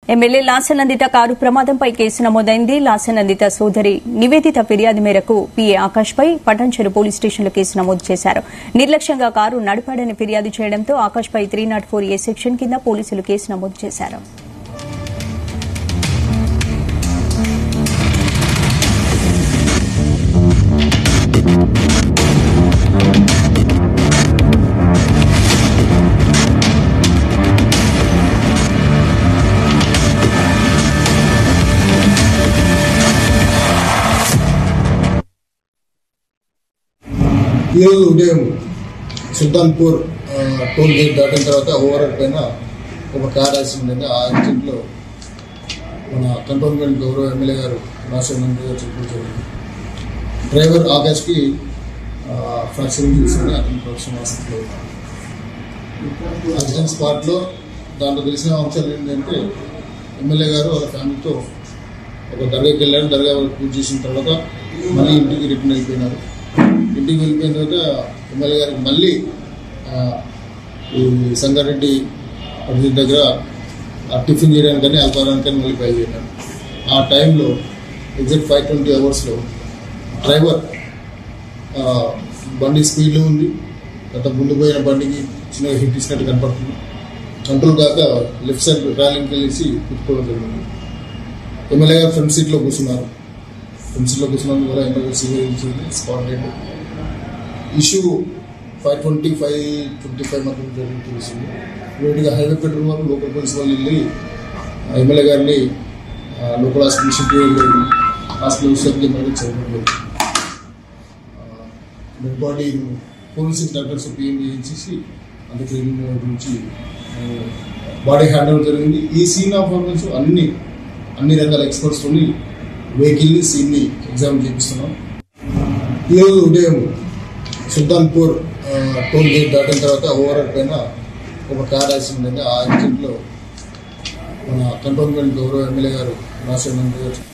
MLA Lasya Nanditha car ప్రమాదంపై case నమోదైంది లాసనందిత సోదరి నివేదిత ఫిర్యాదు మేరకు పీఏ ఆకాష్పై పటాన్చెరు పోలీస్ స్టేషన్లో కేసు నమోదు చేశారు నిర్లక్ష్యంగా కారు నడిపాడని ఫిర్యాదు చేయడంతో ఆకాష్పై three naught four A section కింద పోలీసులు కేసు నమోదు చేశారు ఈరోజు ఉదయం సుల్తాన్పూర్ ఆ, టోల్ గేట్ దాటిన తర్వాత ఓవర్ పైన ఒక కార్ యాక్సిడెంట్ అయింది ఆ యాక్సిడెంట్లో మన కంటోన్మెంట్ గౌరవ ఎమ్మెల్యే గారు రాజశేఖర్ గారు చెప్పడం జరిగింది డ్రైవర్ ఆకాష్కి ఫ్రాక్చరింగ్ తీసుకుని అతని ప్రొఫెషనల్ హాస్పిటల్లో ఉన్నారు యాక్సిడెంట్ స్పాట్లో దాంట్లో తెలిసిన అంశాలు ఏంటంటే ఎమ్మెల్యే గారు వాళ్ళ ఫ్యామిలీతో ఒక దర్గాకి వెళ్ళారు దర్గా పూజ చేసిన తర్వాత మళ్ళీ ఇంటికి రిటర్న్ అయిపోయినారు ఇంటికి వెళ్ళిపోయిన తర్వాత ఎమ్మెల్యే గారికి మళ్ళీ ఆ, ఈ సంగారెడ్డి పరిధి దగ్గర ఆ టిఫిన్ చేయడానికని అల్పారానికని మళ్ళీ బయలుదేరారు ఆ టైంలో ఎగ్జాక్ట్ ఫైవ్ ట్వంటీ అవర్స్లో డ్రైవర్ ఆ, బండి స్పీడ్లో ఉంది గత ముందు పోయిన బండికి చిన్నగా హిట్ ఇచ్చినట్టు కనపడుతుంది కంట్రోల్ కాక లెఫ్ట్ సైడ్ ర్యాలింగ్కి వెళ్ళేసి కుట్టుకోవడం జరిగింది ఎమ్మెల్యే గారు ఫ్రంట్ సీట్లో కూర్చున్నారు ఫ్రంట్ సీట్లో కూర్చున్నందుకు కూడా MLA serial spot dead issue five twenty five twenty five మధ్య జరిగింది తెలిసింది ఇమీడియట్గా హైవే పెట్రోల్ వాళ్ళు లోకల్ పోలీస్ వాళ్ళు వెళ్ళి ఆ ఎమ్మెల్యే గారిని ఆ, లోకల్ హాస్పిటల్ షిఫ్ట్ చేయడం జరిగింది హాస్పిటల్ విషయానికి ఎమ్మెల్యే చేయడం జరిగింది dead body police doctors PM చేయించేసి అందుకే గురించి బాడీ హ్యాండ్ ఓవర్ జరిగింది ఈ సీన్ ఆఫ్ ఆర్గన్స్ అన్ని అన్ని రకాల ఎక్స్పర్ట్స్ తోని వెహికల్ని సీన్ని ఎగ్జామ్ చేపిస్తున్నాం ఈరోజు ఉదయం సుల్తాన్పూర్ ఆ, టోల్ గేట్ దాటిన తర్వాత ఓవర్ పైన ఒక కార్ యాక్సిడెంట్ అయింది ఆ యాక్సిడెంట్లో మన కంటోన్మెంట్ గౌరవ ఎమ్మెల్యే గారు రాజశేఖర్ గారు